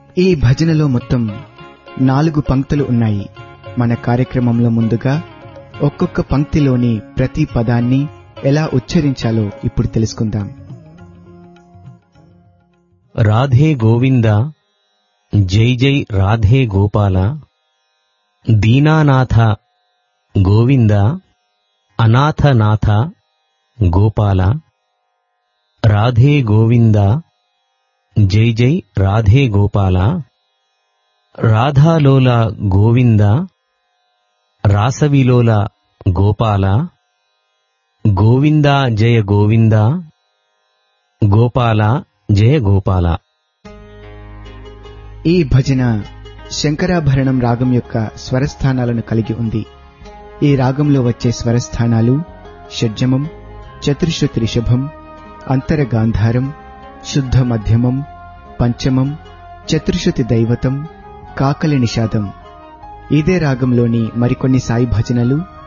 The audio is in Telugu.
ఈ భజనలో మొత్తం నాలుగు పంక్తులు ఉన్నాయి మన కార్యక్రమంలో ముందుగా ఒక్కొక్క పంక్తిలోని ప్రతి పదాన్ని ఎలా ఉచ్చరించాలో ఇప్పుడు తెలుసుకుందాం రాధే గోవింద జై జై రాధే గోపాల దీనానాథ గోవింద అనాథనాథ గోపాల రాధే గోవింద జై జై రాధే గోపాల రాధాలోల గోవింద రాసవిలోల గోపాల గోవింద జయ గోవింద గోపాల జయ గోపాల ఈ భజన శంకరాభరణం రాగం యొక్క స్వరస్థానాలను కలిగి ఉంది ఈ రాగంలో వచ్చే స్వరస్థానాలు షడ్జమం చతుర్శ్రుతి రిషభం అంతరగాంధారం శుద్ధ మధ్యమం పంచమం చతుర్శ్రుతి దైవతం కాకలి నిషాదం ఇదే రాగంలోని మరికొన్ని సాయి భజనలు